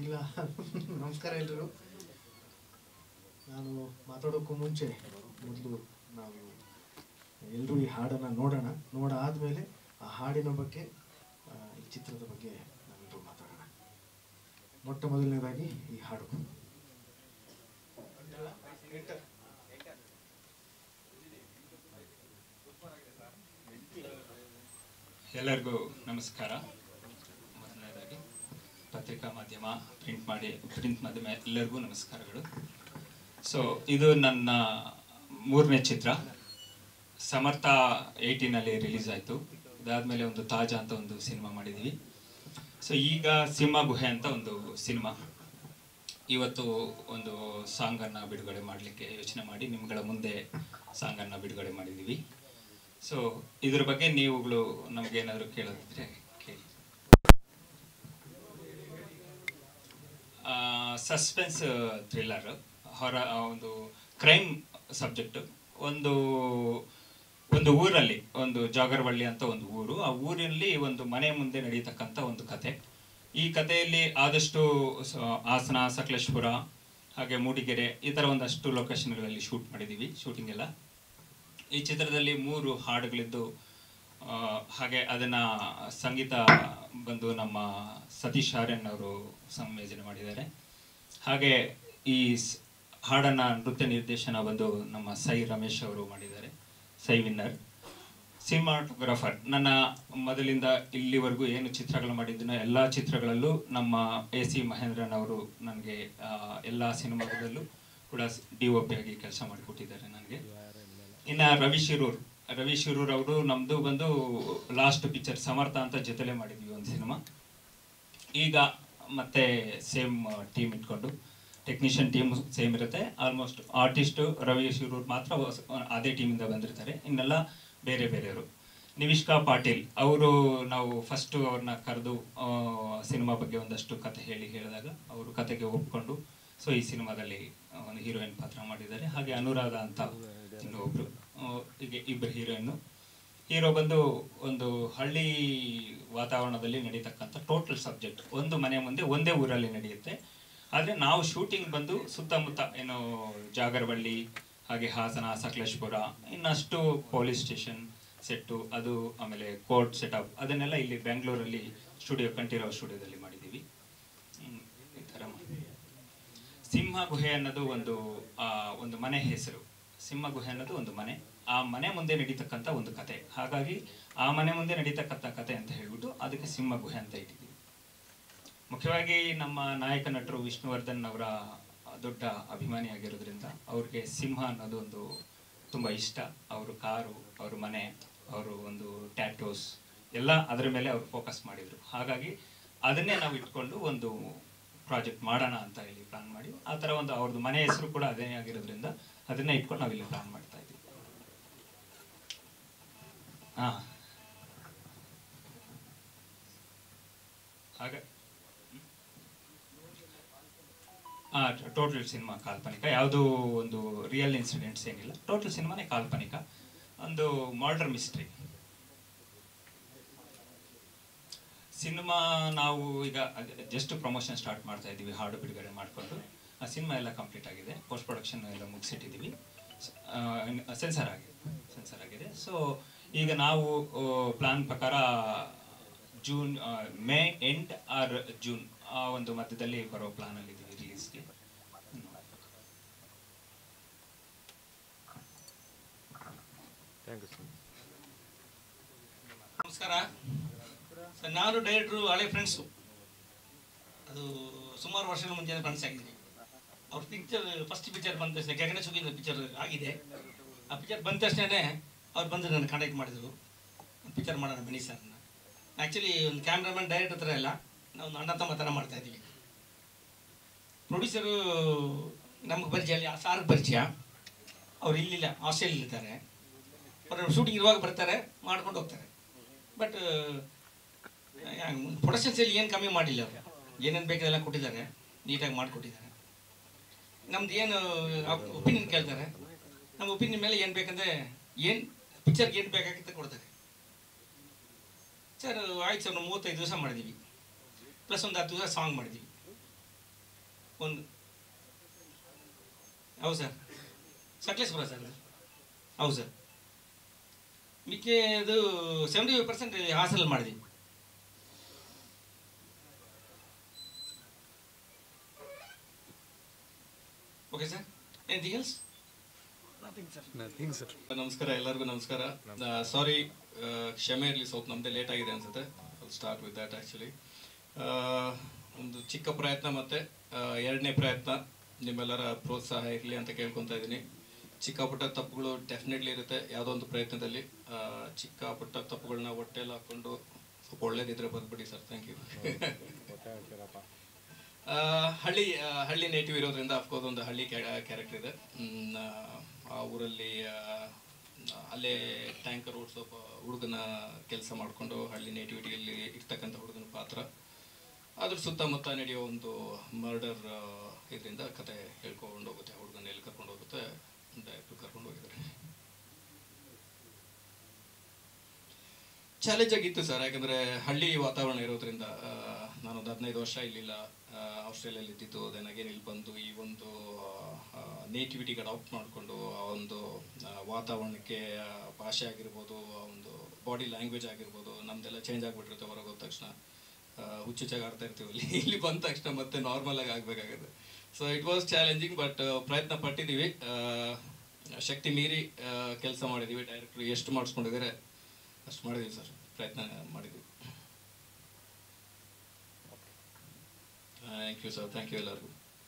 ಇಲ್ಲ ನಮಸ್ಕಾರ ಎಲ್ರಿಗೂ ನಾನು ಮಾತಾಡೋಕ್ಕೂ ಮುಂಚೆ ಮೊದಲು ನಾವು ಎಲ್ಲರೂ ಈ ಹಾಡನ್ನು ನೋಡೋಣ ನೋಡಾದ್ಮೇಲೆ ಆ ಹಾಡಿನ ಬಗ್ಗೆ ಆ, ಈ ಚಿತ್ರದ ಬಗ್ಗೆ ನಾವೆಲ್ಲರೂ ಮಾತಾಡೋಣ ಮೊಟ್ಟ ಮೊದಲನೇದಾಗಿ ಈ ಹಾಡು ಎಲ್ಲರಿಗೂ ನಮಸ್ಕಾರ ಮೊದಲನೇದಾಗಿ ಪತ್ರಿಕಾ ಮಾಧ್ಯಮ ಪ್ರಿಂಟ್ ಮಾಡಿ ಪ್ರಿಂಟ್ ಮಾಧ್ಯಮ ಎಲ್ಲರಿಗೂ ನಮಸ್ಕಾರಗಳು ಸೊ ಇದು ನನ್ನ ಮೂರನೇ ಚಿತ್ರ ಸಮರ್ಥ ಏಯ್ಟೀನಲ್ಲಿ ರಿಲೀಸ್ ಆಯಿತು ಅದಾದಮೇಲೆ ಒಂದು ತಾಜಾ ಅಂತ ಒಂದು ಸಿನಿಮಾ ಮಾಡಿದ್ವಿ ಸೊ ಈಗ ಸಿಂಹ ಗುಹೆ ಅಂತ ಒಂದು ಸಿನಿಮಾ ಇವತ್ತು ಒಂದು ಸಾಂಗನ್ನು ಬಿಡುಗಡೆ ಮಾಡಲಿಕ್ಕೆ ಯೋಚನೆ ಮಾಡಿ ನಿಮ್ಗಳ ಮುಂದೆ ಸಾಂಗನ್ನು ಬಿಡುಗಡೆ ಮಾಡಿದ್ದೀವಿ ಸೊ ಇದ್ರ ಬಗ್ಗೆ ನೀವುಗಳು ನಮ್ಗೆ ಏನಾದ್ರು ಕೇಳೋದಿದ್ರೆ ಕೇಳಿ ಸಸ್ಪೆನ್ಸ್ ಥ್ರಿಲ್ಲರ್ ಹೊರ ಆ, ಒಂದು ಕ್ರೈಮ್ ಸಬ್ಜೆಕ್ಟ್ ಒಂದು ಒಂದು ಊರಲ್ಲಿ ಒಂದು ಜಾಗರವಳ್ಳಿ ಅಂತ ಒಂದು ಊರು ಆ ಊರಲ್ಲಿ ಒಂದು ಮನೆ ಮುಂದೆ ನಡೀತಕ್ಕಂಥ ಒಂದು ಕತೆ ಈ ಕಥೆಯಲ್ಲಿ ಆದಷ್ಟು ಸ- ಹಾಸನ ಸಕಲೇಶ್ಪುರ ಹಾಗೆ ಮೂಡಿಗೆರೆ ಈ ಥರ ಒಂದಷ್ಟು ಲೊಕೇಶನ್ಗಳಲ್ಲಿ ಶೂಟ್ ಮಾಡಿದ್ದೀವಿ ಶೂಟಿಂಗ್ ಎಲ್ಲ ಈ ಚಿತ್ರದಲ್ಲಿ ಮೂರು ಹಾಡುಗಳಿದ್ದು ಆ, ಹಾಗೆ ಅದನ್ನ ಸಂಗೀತ ಬಂದು ನಮ್ಮ ಸತೀಶ್ ಆರ್ಯನ್ ಅವರು ಸಂಯೋಜನೆ ಮಾಡಿದ್ದಾರೆ ಹಾಗೆ ಈ ಸ್- ಹಾಡನ್ನ ನೃತ್ಯ ನಿರ್ದೇಶನ ಬಂದು ನಮ್ಮ ಸೈ ರಮೇಶ್ ಅವರು ಮಾಡಿದ್ದಾರೆ ಸೈ ವಿನ್ನರ್ ಸಿನಿಮಾಟೋಗ್ರಾಫರ್ ನನ್ನ ಮೊದಲಿಂದ ಇಲ್ಲಿವರೆಗೂ ಏನು ಚಿತ್ರಗಳು ಮಾಡಿದ್ದೀನೋ ಎಲ್ಲ ಚಿತ್ರಗಳಲ್ಲೂ ನಮ್ಮ ಎ ಸಿ ಮಹೇಂದ್ರನ್ ಅವರು ನನಗೆ ಎಲ್ಲ ಸಿನಿಮಾದಲ್ಲೂ ಕೂಡ ಡಿ ಒ ಪಿ ಆಗಿ ಕೆಲಸ ಮಾಡಿಕೊಟ್ಟಿದ್ದಾರೆ ನನಗೆ ಇನ್ನು ರವಿ ಶಿರೂರ್ ರವಿ ಶಿರೂರ್ ಅವರು ನಮ್ದು ಬಂದು ಲಾಸ್ಟ್ ಪಿಕ್ಚರ್ ಸಮರ್ಥ ಅಂತ ಜೊತೆಲೆ ಮಾಡಿದ್ವಿ ಒಂದು ಸಿನಿಮಾ ಈಗ ಮತ್ತೆ ಸೇಮ್ ಟೀಮ್ ಇಟ್ಕೊಂಡು ಟೆಕ್ನಿಷಿಯನ್ ಟೀಮ್ ಸೇಮ್ ಇರುತ್ತೆ ಆಲ್ಮೋಸ್ಟ್ ಆರ್ಟಿಸ್ಟ್ ರವಿ ಶಿರೂರ್ ಮಾತ್ರ ಹೊಸ- ಅದೇ ಟೀಮಿಂದ ಬಂದಿರ್ತಾರೆ ಇನ್ನೆಲ್ಲ ಬೇರೆ ಬೇರೆಯವರು ನಿವಿಷ್ಕಾ ಪಾಟೀಲ್ ಅವರು ನಾವು ಫಸ್ಟ್ ಅವ್ರನ್ನ ಕರೆದು ಸಿನಿಮಾ ಬಗ್ಗೆ ಒಂದಷ್ಟು ಕತೆ ಹೇಳಿ ಹೇಳಿದಾಗ ಅವರು ಕತೆಗೆ ಒಪ್ಕೊಂಡು ಸೊ ಈ ಸಿನಿಮಾದಲ್ಲಿ ಒಂದು ಹೀರೋಯಿನ್ ಪಾತ್ರ ಮಾಡಿದ್ದಾರೆ ಹಾಗೆ ಅನುರಾಧ ಅಂತ ಇನ್ನೊಬ್ರು ಆ, ಹೀಗೆ ಇಬ್ಬರು ಹೀರೋಯಿನ್ನು ಹೀರೋ ಬಂದು ಒಂದು ಹಳ್ಳಿ ವಾತಾವರಣದಲ್ಲಿ ನಡೀತಕ್ಕಂಥ ಟೋಟಲ್ ಸಬ್ಜೆಕ್ಟ್ ಒಂದು ಮನೆ ಮುಂದೆ ಒಂದೇ ಊರಲ್ಲಿ ನಡೆಯುತ್ತೆ ಆದರೆ ನಾವು ಶೂಟಿಂಗ್ ಬಂದು ಸುತ್ತಮುತ್ತ ಏನು ಜಾಗರವಳ್ಳಿ ಹಾಗೆ ಹಾಸನ ಸಕಲೇಶ್ಪುರ ಇನ್ನಷ್ಟು ಪೊಲೀಸ್ ಸ್ಟೇಷನ್ ಸೆಟ್ಟು ಅದು ಆಮೇಲೆ ಕೋರ್ಟ್ ಸೆಟಪ್ ಅದನ್ನೆಲ್ಲ ಇಲ್ಲಿ ಬೆಂಗಳೂರಲ್ಲಿ ಸ್ಟುಡಿಯೋ ಕಂಠೀರವ ಸ್ಟುಡಿಯೋದಲ್ಲಿ ಮಾಡಿದ್ದೀವಿ ಹ್ಮ್, ಈ ಥರ ಮಾಡಿ ಸಿಂಹ ಗುಹೆ ಅನ್ನೋದು ಒಂದು ಆ, ಒಂದು ಮನೆ ಹೆಸರು ಸಿಂಹ ಗುಹೆ ಅನ್ನೋದು ಒಂದು ಮನೆ ಆ ಮನೆ ಮುಂದೆ ನಡೀತಕ್ಕಂಥ ಒಂದು ಕತೆ ಹಾಗಾಗಿ ಆ ಮನೆ ಮುಂದೆ ನಡೀತಕ್ಕಂಥ ಕತೆ ಅಂತ ಹೇಳ್ಬಿಟ್ಟು ಅದಕ್ಕೆ ಸಿಂಹ ಗುಹೆ ಅಂತ ಇಟ್ಟಿದ್ದೀವಿ ಮುಖ್ಯವಾಗಿ ನಮ್ಮ ನಾಯಕ ನಟರು ವಿಷ್ಣುವರ್ಧನ್ ಅವರ ದೊಡ್ಡ ಅಭಿಮಾನಿ ಆಗಿರೋದ್ರಿಂದ ಅವ್ರಿಗೆ ಸಿಂಹ ಅನ್ನೋದು ಒಂದು ತುಂಬ ಇಷ್ಟ ಅವರು ಕಾರು ಅವ್ರ ಮನೆ ಅವರು ಒಂದು ಟ್ಯಾಟೋಸ್ ಎಲ್ಲ ಅದರ ಮೇಲೆ ಅವರು ಫೋಕಸ್ ಮಾಡಿದರು ಹಾಗಾಗಿ ಅದನ್ನೇ ನಾವು ಇಟ್ಕೊಂಡು ಒಂದು ಪ್ರಾಜೆಕ್ಟ್ ಮಾಡೋಣ ಅಂತ ಹೇಳಿ ಪ್ಲಾನ್ ಮಾಡಿ ಆ ಥರ ಒಂದು ಅವ್ರದ್ದು ಮನೆ ಹೆಸರು ಕೂಡ ಅದೇ ಆಗಿರೋದ್ರಿಂದ ಅದನ್ನೇ ಇಟ್ಕೊಂಡು ನಾವಿಲ್ಲಿ ಪ್ಲಾನ್ ಮಾಡ್ತಾ ಇದ್ದೀವಿ ಹಾಂ ಹಾಗೆ ಹಾಂ ಟೋಟಲ್ ಸಿನಿಮಾ ಕಾಲ್ಪನಿಕ ಯಾವುದೂ ಒಂದು ರಿಯಲ್ ಇನ್ಸಿಡೆಂಟ್ಸ್ ಏನಿಲ್ಲ ಟೋಟಲ್ ಸಿನಿಮಾನೇ ಕಾಲ್ಪನಿಕ ಒಂದು ಮರ್ಡರ್ ಮಿಸ್ಟ್ರಿ ಸಿನಿಮಾ ನಾವು ಈಗ ಜಸ್ಟ್ ಪ್ರಮೋಷನ್ ಸ್ಟಾರ್ಟ್ ಮಾಡ್ತಾ ಇದ್ದೀವಿ ಹಾಡು ಬಿಡುಗಡೆ ಮಾಡಿಕೊಂಡು ಆ ಸಿನಿಮಾ ಎಲ್ಲ ಕಂಪ್ಲೀಟ್ ಆಗಿದೆ ಪೋಸ್ಟ್ ಪ್ರೊಡಕ್ಷನ್ ಎಲ್ಲ ಮುಗಿಸಿಟ್ಟಿದ್ದೀವಿ ಸೆನ್ಸರ್ ಆಗಿದೆ ಸೆನ್ಸರ್ ಆಗಿದೆ ಸೊ ಈಗ ನಾವು ಪ್ಲಾನ್ ಪ್ರಕಾರ ಜೂನ್ ಆ, ಮೇ ಎಂಡ್ ಆರ್ ಜೂನ್ ಆ ಒಂದು ಮಧ್ಯದಲ್ಲಿ ಬರೋ ಪ್ಲಾನಲ್ಲಿ ಇದ್ದೀವಿ ರಿಲೀಸ್ಗೆ ಥ್ಯಾಂಕ್ ಯು ಸರ್ ನಮಸ್ಕಾರ ಸರ್ ನಾನು ಡೈರೆಕ್ಟ್ರು ಹಳೆ ಫ್ರೆಂಡ್ಸು ಅದು ಸುಮಾರು ವರ್ಷಗಳ ಮುಂಚೆ ಫ್ರೆಂಡ್ಸ್ ಆಗಿದ್ದೀನಿ ಅವ್ರ ಪಿಕ್ಚರ್ ಫಸ್ಟ್ ಪಿಕ್ಚರ್ ಬಂದ ತಕ್ಷಣ ಗಗನ ಸುಗಿನ ಪಿಕ್ಚರ್ ಆಗಿದೆ ಆ ಪಿಕ್ಚರ್ ಬಂದ ತಕ್ಷಣವೇ ಅವ್ರು ಬಂದು ನನ್ನ ಕಾಂಟ್ಯಾಕ್ಟ್ ಮಾಡಿದರು ಪಿಕ್ಚರ್ ಮಾಡೋಣ ಬನ್ನಿ ಸರ್ ಆ್ಯಕ್ಚುಲಿ ಒಂದು ಕ್ಯಾಮ್ರಾಮನ್ ಡೈರೆಕ್ಟ್ ಹತ್ರ ಎಲ್ಲ ನಾವು ಒಂದು ಅಣ್ಣ ತಮ್ಮ ಥರ ಮಾಡ್ತಾ ಇದ್ದೀವಿ ಪ್ರೊಡ್ಯೂಸರು ನಮಗೆ ಪರಿಚಯ ಅಲ್ಲಿ ಸಾರ್ಗೆ ಪರಿಚಯ ಅವ್ರು ಇಲ್ಲಿಲ್ಲ ಆಸ್ಟ್ರೇಲಿಯಲ್ಲಿದ್ದಾರೆ ಅವರು ಶೂಟಿಂಗ್ ಇರುವಾಗ ಬರ್ತಾರೆ ಮಾಡ್ಕೊಂಡು ಹೋಗ್ತಾರೆ ಬಟ್ ಪ್ರೊಡಕ್ಷನ್ಸಲ್ಲಿ ಏನು ಕಮ್ಮಿ ಮಾಡಿಲ್ಲ ಅವರು ಏನೇನು ಬೇಕದೆಲ್ಲ ಕೊಟ್ಟಿದ್ದಾರೆ ನೀಟಾಗಿ ಮಾಡಿಕೊಟ್ಟಿದ್ದಾರೆ ನಮ್ದು ಏನು ಒಪಿನಿಯನ್ ಕೇಳ್ತಾರೆ ನಮ್ಮ ಒಪಿನಿಯನ್ ಮೇಲೆ ಏನು ಬೇಕಂದ್ರೆ ಏನು ಪಿಕ್ಚರ್ಗೆ ಏನು ಬೇಕಾಗುತ್ತೆ ಕೊಡ್ತಾರೆ ಸರ್ ಆಯ್ತು ಸರ್ ನಾವು ಮೂವತ್ತೈದು ದಿವಸ ಮಾಡಿದ್ದೀವಿ ಪ್ಲಸ್ ಒಂದು ಹತ್ತು ದಿವಸ ಸಾಂಗ್ ಮಾಡಿದ್ದೀವಿ ಒಂದು ಹೌದು ಸರ್ ಸಕಲೇಶ್ಪುರ ಸರ್ ಹೌದು ಸರ್ ಮಿಕ್ಕಿದು ಸೆವೆಂಟಿ ಫೈವ್ ಪರ್ಸೆಂಟ್ ಹಾಸನಲ್ಲಿ ಮಾಡಿದ್ವಿ ಓಕೆ ಸರ್ ಎನಿಥಿಂಗ್ ಎಲ್ಸ್ ನಮಸ್ಕಾರ ಎಲ್ಲರಿಗೂ ನಮಸ್ಕಾರ ಸಾರಿ ಕ್ಷಮೆ ಇರಲಿ ಸ್ವಲ್ಪ ನಮ್ಮದೇ ಲೇಟ್ ಆಗಿದೆ ಅನ್ಸುತ್ತೆ ಸ್ಟಾರ್ಟ್ ವಿತ್ ದ್ಯಾಟ್ ಆ್ಯಕ್ಚುಲಿ ಒಂದು ಚಿಕ್ಕ ಪ್ರಯತ್ನ ಮತ್ತು ಎರಡನೇ ಪ್ರಯತ್ನ ನಿಮ್ಮೆಲ್ಲರ ಪ್ರೋತ್ಸಾಹ ಇರಲಿ ಅಂತ ಕೇಳ್ಕೊತಾ ಇದ್ದೀನಿ ಚಿಕ್ಕ ಪುಟ್ಟ ತಪ್ಪುಗಳು ಡೆಫಿನೆಟ್ಲಿ ಇರುತ್ತೆ ಯಾವುದೋ ಒಂದು ಪ್ರಯತ್ನದಲ್ಲಿ ಆ, ಚಿಕ್ಕ ಪುಟ್ಟ ತಪ್ಪುಗಳನ್ನ ಹೊಟ್ಟೆಲ್ಲ ಹಾಕ್ಕೊಂಡು ಸ್ವಲ್ಪ ಒಳ್ಳೇದಿದ್ರೆ ಬರ್ಬಿಡಿ ಸರ್ ಥ್ಯಾಂಕ್ ಯು ಆ, ಹಳ್ಳಿ ಆ, ಹಳ್ಳಿ ನೇಟಿವ್ ಇರೋದ್ರಿಂದ ಅಫ್ಕೋರ್ಸ್ ಒಂದು ಹಳ್ಳಿ ಕ್ಯಾರೆಕ್ಟರ್ ಇದೆ ಮ್, ಆ, ಆ ಊರಲ್ಲಿ ಆ, ಅಲ್ಲೇ ಟ್ಯಾಂಕರ್ ಓಡಿಸೋ ಹುಡುಗನ ಕೆಲಸ ಮಾಡಿಕೊಂಡು ಹಳ್ಳಿ ನೇಟಿವಿಟಿಯಲ್ಲಿ ಇರ್ತಕ್ಕಂಥ ಹುಡುಗನ ಪಾತ್ರ ಅದ್ರ ಸುತ್ತಮುತ್ತ ನಡೆಯೋ ಒಂದು ಮರ್ಡರ್ ಇದರಿಂದ ಕತೆ ಹೇಳ್ಕೊಂಡು ಹೋಗುತ್ತೆ ಹುಡುಗನ ಎಲ್ಲಿ ಕರ್ಕೊಂಡು ಹೋಗುತ್ತೆ ಡೈರೆಕ್ಟ್ ಕರ್ಕೊಂಡು ಹೋಗಿದ್ದಾರೆ ಚಾಲೆಂಜ್ ಆಗಿತ್ತು ಸರ್ ಯಾಕಂದ್ರೆ ಹಳ್ಳಿ ವಾತಾವರಣ ಇರೋದ್ರಿಂದ ಆ, ನಾನೊಂದು ಹದಿನೈದು ವರ್ಷ ಇಲ್ಲಿಲ್ಲ ಆಸ್ಟ್ರೇಲಿಯಲ್ಲಿ ಇದ್ದಿದ್ದು ದೆನ್ ಅಗೇನ್ ಇಲ್ಲಿ ಬಂದು ಈ ಒಂದು ನೇಟಿವಿಟಿಗೆ ಅಡಾಪ್ಟ್ ಮಾಡಿಕೊಂಡು ಆ ಒಂದು ಆ, ವಾತಾವರಣಕ್ಕೆ ಆ, ಭಾಷೆ ಆಗಿರ್ಬೋದು ಆ ಒಂದು ಬಾಡಿ ಲ್ಯಾಂಗ್ವೇಜ್ ಆಗಿರ್ಬೋದು ನಮ್ದೆಲ್ಲ ಚೇಂಜ್ ಆಗಿಬಿಟ್ಟಿರುತ್ತೆ ಹೊರಗೆ ಹೋದ ತಕ್ಷಣ ಆ, ಹುಚ್ಚುಚ್ಚಾಗಿ ಆಡ್ತಾ ಇರ್ತೀವಿ ಇಲ್ಲಿ ಇಲ್ಲಿ ಬಂದ ತಕ್ಷಣ ಮತ್ತೆ ನಾರ್ಮಲ್ ಆಗಿ ಆಗಬೇಕಾಗುತ್ತೆ so it was challenging but ಪ್ರಯತ್ನ ಪಟ್ಟಿದ್ದೀವಿ ಆ, ಶಕ್ತಿ ಮೀರಿ ಕೆಲಸ ಮಾಡಿದ್ದೀವಿ ಡೈರೆಕ್ಟ್ರು ಎಷ್ಟು ಮಾಡಿಸ್ಕೊಂಡಿದ್ದಾರೆ ಅಷ್ಟು ಮಾಡಿದ್ದೀವಿ ಸರ್ ಪ್ರಯತ್ನ ಮಾಡಿದ್ದೀವಿ thank you sir thank you ಎಲ್ಲರಿಗೂ